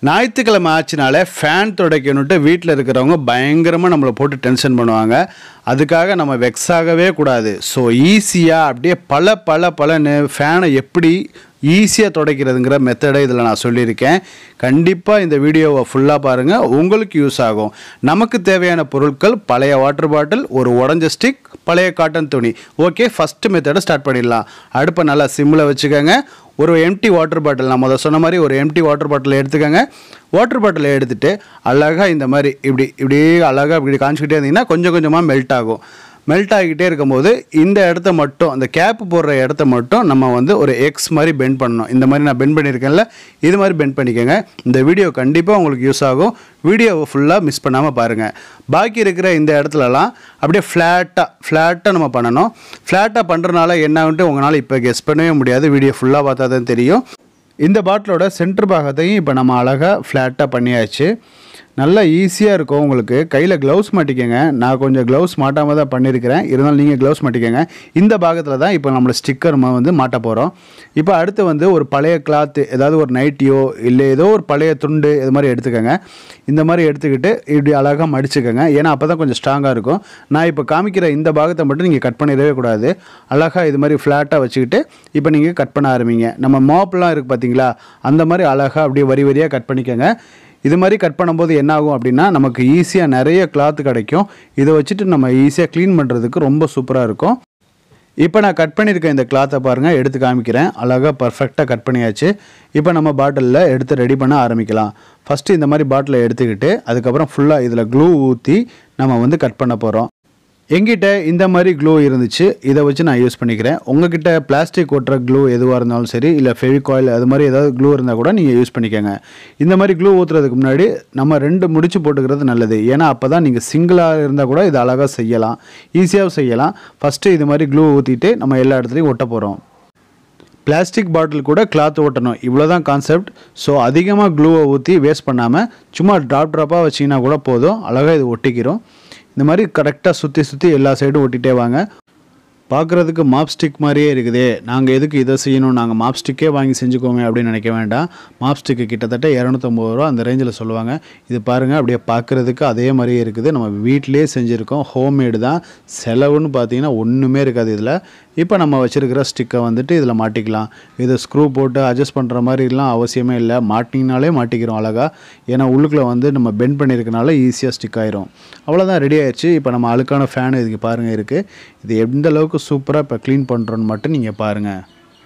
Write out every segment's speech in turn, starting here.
ஞாயிற்றுக்கிழமை ஆச்சுனாலே ஃபேன் துடைக்கணுன்ட்டு வீட்டில் இருக்கிறவங்க பயங்கரமாக நம்மளை போட்டு டென்ஷன் பண்ணுவாங்க அதுக்காக நம்ம வெக்ஸ் ஆகவே கூடாது ஸோ ஈஸியாக அப்படியே பல பல பலன்னு ஃபேனை எப்படி ஈஸியாக துடைக்கிறதுங்கிற மெத்தடை இதில் நான் சொல்லியிருக்கேன் கண்டிப்பாக இந்த வீடியோவை ஃபுல்லாக பாருங்கள் உங்களுக்கு யூஸ் ஆகும் நமக்கு தேவையான பொருட்கள் பழைய வாட்டர் பாட்டில் ஒரு உடஞ்ச ஸ்டிக் பழைய காட்டன் துணி ஓகே ஃபஸ்ட்டு மெத்தடை ஸ்டார்ட் பண்ணிடலாம் அடுப்பை நல்லா சிம்மில் வச்சுக்கோங்க ஒரு எம்டி வாட்டர் பாட்டில் நான் முதல் சொன்ன மாதிரி ஒரு எம்டி வாட்டர் பாட்டில் எடுத்துக்கோங்க வாட்டர் பாட்டிலை எடுத்துகிட்டு அழகாக இந்த மாதிரி இப்படி இப்படியே அழகாக இப்படி காமிச்சிக்கிட்டே இருந்தீங்கன்னா கொஞ்சம் கொஞ்சமாக மெல்ட் ஆகும் மெல்ட் ஆகிக்கிட்டே இருக்கும்போது இந்த இடத்த மட்டும் அந்த கேப் போடுற இடத்த மட்டும் நம்ம வந்து ஒரு எக்ஸ் மாதிரி பெண்ட் பண்ணணும் இந்த மாதிரி நான் பெண்ட் பண்ணியிருக்கேன்ல இது மாதிரி பெண்ட் பண்ணிக்கோங்க இந்த வீடியோ கண்டிப்பாக உங்களுக்கு யூஸ் ஆகும் வீடியோவை ஃபுல்லாக மிஸ் பண்ணாமல் பாருங்கள் பாக்கி இருக்கிற இந்த இடத்துலலாம் அப்படியே ஃப்ளாட்டாக ஃப்ளாட்டாக நம்ம பண்ணணும் ஃப்ளாட்டாக பண்ணுறனால என்ன ஆகுன்ட்டு உங்களால் இப்போ கெஸ் பண்ணவே முடியாது வீடியோ ஃபுல்லாக பார்த்தா தான் தெரியும் இந்த பாட்டிலோட சென்டர் பாகத்தையும் இப்போ நம்ம அழகாக ஃப்ளாட்டாக பண்ணியாச்சு நல்லா ஈஸியாக இருக்கும் உங்களுக்கு கையில் க்ளவுஸ் மாட்டிக்கங்க நான் கொஞ்சம் க்ளவுஸ் மாட்டாமல் தான் பண்ணியிருக்கிறேன் இருந்தாலும் நீங்கள் க்ளவுஸ் மாட்டிக்கங்க இந்த பாகத்தில் தான் இப்போ நம்மளோட ஸ்டிக்கர் வந்து மாட்ட போகிறோம் இப்போ அடுத்து வந்து ஒரு பழைய கிளாத்து ஏதாவது ஒரு நைட்டியோ இல்லை ஏதோ ஒரு பழைய துண்டு இது மாதிரி எடுத்துக்கோங்க இந்த மாதிரி எடுத்துக்கிட்டு இப்படி அழகாக மடிச்சுக்கோங்க ஏன்னா அப்போ தான் கொஞ்சம் ஸ்ட்ராங்காக இருக்கும் நான் இப்போ காமிக்கிற இந்த பாகத்தை மட்டும் நீங்கள் கட் பண்ணிடவே கூடாது அழகாக இது மாதிரி ஃப்ளாட்டாக வச்சுக்கிட்டு இப்போ நீங்கள் கட் பண்ண ஆரம்பிங்க நம்ம மாப்லாம் இருக்குது பார்த்தீங்களா அந்த மாதிரி அழகாக அப்படியே வரி வரியாக கட் பண்ணிக்கோங்க இது மாதிரி கட் பண்ணும்போது என்ன ஆகும் அப்படின்னா நமக்கு ஈஸியாக நிறைய கிளாத் கிடைக்கும் இதை வச்சுட்டு நம்ம ஈஸியாக க்ளீன் பண்ணுறதுக்கு ரொம்ப சூப்பராக இருக்கும் இப்போ நான் கட் பண்ணியிருக்க இந்த கிளாத்தை பாருங்கள் எடுத்து காமிக்கிறேன் அழகாக பர்ஃபெக்டாக கட் பண்ணியாச்சு இப்போ நம்ம பாட்டிலில் எடுத்து ரெடி பண்ண ஆரம்பிக்கலாம் ஃபஸ்ட்டு இந்த மாதிரி பாட்டிலை எடுத்துக்கிட்டு அதுக்கப்புறம் ஃபுல்லாக இதில் க்ளூ ஊற்றி நம்ம வந்து கட் பண்ண போகிறோம் எங்கிட்ட இந்த மாதிரி க்ளூ இருந்துச்சு இதை வச்சு நான் யூஸ் பண்ணிக்கிறேன் உங்ககிட்ட பிளாஸ்டிக் ஒட்டுற க்ளூ எதுவாக இருந்தாலும் சரி இல்லை ஃபெவிகாயில் அது மாதிரி ஏதாவது க்ளூ இருந்தால் கூட நீங்கள் யூஸ் பண்ணிக்கோங்க இந்த மாதிரி க்ளூ ஊற்றுறதுக்கு முன்னாடி நம்ம ரெண்டு முடிச்சு போட்டுக்கிறது நல்லது ஏன்னா அப்போ தான் நீங்கள் சிங்கிளாக இருந்தால் கூட இதை அழகாக செய்யலாம் ஈஸியாக செய்யலாம் ஃபஸ்ட்டு இது மாதிரி க்ளூ ஊற்றிட்டு நம்ம எல்லா இடத்துலையும் ஒட்ட போகிறோம் பிளாஸ்டிக் பாட்டில் கூட கிளாத் ஓட்டணும் இவ்வளோ தான் கான்செப்ட் ஸோ அதிகமாக க்ளூவை ஊற்றி வேஸ்ட் பண்ணாமல் சும்மா ட்ராப் ட்ராப்பாக வச்சிங்கன்னா கூட போதும் அழகாக இது ஒட்டிக்கிறோம் இந்த மாதிரி கரெக்டாக சுற்றி சுற்றி எல்லா சைடும் ஒட்டிகிட்டே வாங்க பார்க்குறதுக்கு மாப் ஸ்டிக் மாதிரியே இருக்குதே நாங்கள் எதுக்கு இதை செய்யணும் நாங்கள் மாப் ஸ்டிக்கே வாங்கி செஞ்சுக்கோமே அப்படின்னு நினைக்க வேண்டாம் மாப் ஸ்டிக்கு கிட்டத்தட்ட இரநூத்தம்பது ரூபா அந்த ரேஞ்சில் சொல்லுவாங்க இது பாருங்கள் அப்படியே பார்க்குறதுக்கு அதே மாதிரியே இருக்குது நம்ம வீட்டிலேயே செஞ்சுருக்கோம் ஹோம்மேடு தான் செலவுன்னு பார்த்தீங்கன்னா ஒன்றுமே இருக்காது இதில் இப்போ நம்ம வச்சுருக்கிற ஸ்டிக்கை வந்துட்டு இதில் மாட்டிக்கலாம் இதை ஸ்க்ரூ போட்டு அட்ஜஸ்ட் பண்ணுற மாதிரிலாம் அவசியமே இல்லை மாட்டிங்கனாலே மாட்டிக்கிறோம் அழகாக ஏன்னா உள்ளுக்குள்ளே வந்து நம்ம பெண்ட் பண்ணியிருக்கனால ஈஸியாக ஸ்டிக் ஆயிரும் அவ்வளோதான் ரெடி ஆயிடுச்சு இப்போ நம்ம அழுக்கான ஃபேன் இதுக்கு பாருங்கள் இருக்குது இது எந்த அளவுக்கு சூப்பராக இப்போ க்ளீன் பண்ணுறோன்னு மட்டும் நீங்கள் பாருங்கள்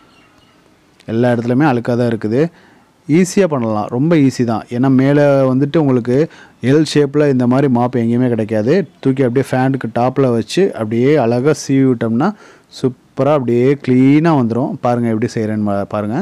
எல்லா இடத்துலையுமே அழுக்காக தான் இருக்குது ஈஸியாக பண்ணலாம் ரொம்ப ஈஸி தான் ஏன்னா மேலே வந்துட்டு உங்களுக்கு எல் ஷேப்பில் இந்த மாதிரி மாப் எங்கேயுமே கிடைக்காது தூக்கி அப்படியே ஃபேனுக்கு டாப்பில் வச்சு அப்படியே அழகாக சீவி விட்டோம்னா சூப்பராக அப்படியே க்ளீனாக வந்துடும் பாருங்கள் எப்படி செய்கிறேன்னு பாருங்கள்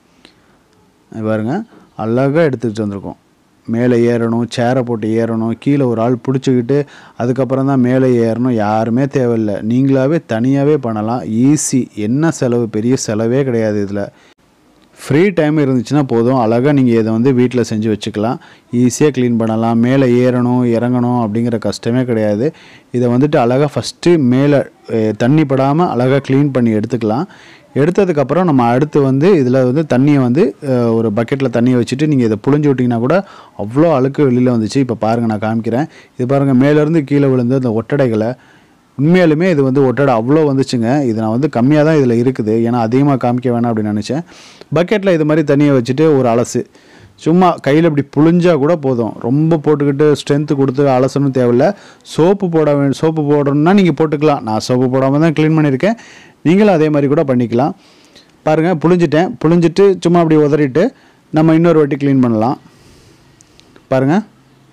பாருங்கள் அழகாக எடுத்துகிட்டு வந்திருக்கோம் மேலே ஏறணும் சேரை போட்டு ஏறணும் கீழே ஒரு ஆள் பிடிச்சிக்கிட்டு அதுக்கப்புறம் தான் மேலே ஏறணும் யாருமே தேவையில்லை நீங்களாகவே தனியாகவே பண்ணலாம் ஈஸி என்ன செலவு பெரிய செலவே கிடையாது இதில் ஃப்ரீ டைம் இருந்துச்சுன்னா போதும் அழகாக நீங்கள் இதை வந்து வீட்டில் செஞ்சு வச்சுக்கலாம் ஈஸியாக க்ளீன் பண்ணலாம் மேலே ஏறணும் இறங்கணும் அப்படிங்கிற கஷ்டமே கிடையாது இதை வந்துட்டு அழகாக ஃபஸ்ட்டு மேலே அஹ், தண்ணி படாமல் அழகாக க்ளீன் பண்ணி எடுத்துக்கலாம் எடுத்ததுக்கப்புறம் நம்ம அடுத்து வந்து இதில் வந்து தண்ணியை வந்து அஹ், ஒரு பக்கெட்டில் தண்ணியை வச்சுட்டு நீங்கள் இதை புழிஞ்சு விட்டிங்கன்னா கூட அவ்வளோ அழுக்கு வெளியில் வந்துச்சு இப்போ பாருங்கள் நான் காமிக்கிறேன் இது பாருங்கள் மேலேருந்து கீழே விழுந்து அந்த ஒட்டடைகளை உண்மையாலுமே இது வந்து ஒட்டடை அவ்வளோ வந்துச்சுங்க இது நான் வந்து கம்மியாக தான் இதில் இருக்குது ஏன்னா அதிகமாக காமிக்க வேணாம் அப்படின்னு நினச்சேன் பக்கெட்டில் இது மாதிரி தண்ணியை வச்சுட்டு ஒரு அலசு சும்மா கையில் இப்படி புழிஞ்சா கூட போதும் ரொம்ப போட்டுக்கிட்டு ஸ்ட்ரென்த்து கொடுத்து அலசணும் தேவையில்ல சோப்பு போட வே சோப்பு போடணும்னா நீங்கள் போட்டுக்கலாம் நான் சோப்பு போடாமல் தான் க்ளீன் பண்ணியிருக்கேன் நீங்களும் அதே மாதிரி கூட பண்ணிக்கலாம் பாருங்கள் புழிஞ்சிட்டேன் புழிஞ்சிட்டு சும்மா அப்படி உதறிட்டு நம்ம இன்னொரு வாட்டி க்ளீன் பண்ணலாம் பாருங்கள்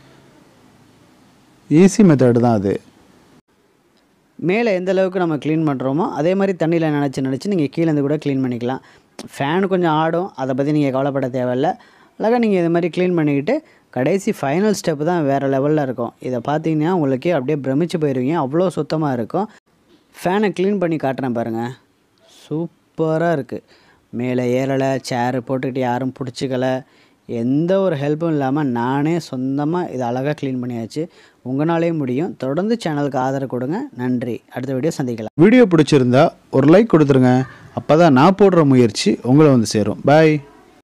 ஈஸி மெத்தடு தான் அது மேலே எந்த அளவுக்கு நம்ம க்ளீன் பண்ணுறோமோ அதே மாதிரி தண்ணியில் நினச்சி நினச்சி நீங்கள் கீழேருந்து கூட க்ளீன் பண்ணிக்கலாம் ஃபேன் கொஞ்சம் ஆடும் அதை பற்றி நீங்கள் கவலைப்பட தேவையில்ல அழகாக நீங்கள் இது மாதிரி க்ளீன் பண்ணிக்கிட்டு கடைசி ஃபைனல் ஸ்டெப் தான் வேறு லெவலில் இருக்கும் இதை பார்த்தீங்கன்னா உங்களுக்கு அப்படியே பிரமிச்சு போயிடுவீங்க அவ்வளோ சுத்தமாக இருக்கும் ஃபேனை க்ளீன் பண்ணி காட்டுறேன் பாருங்கள் சூப்பராக இருக்குது மேலே ஏறலை சேரு போட்டுக்கிட்டு யாரும் பிடிச்சிக்கல எந்த ஒரு ஹெல்ப்பும் இல்லாமல் நானே சொந்தமாக இதை அழகாக க்ளீன் பண்ணியாச்சு உங்களாலே முடியும் தொடர்ந்து சேனலுக்கு ஆதரவு கொடுங்க நன்றி அடுத்த வீடியோ சந்திக்கலாம் வீடியோ பிடிச்சிருந்தா ஒரு லைக் கொடுத்துருங்க அப்போ தான் நான் போடுற முயற்சி உங்களை வந்து சேரும் பாய்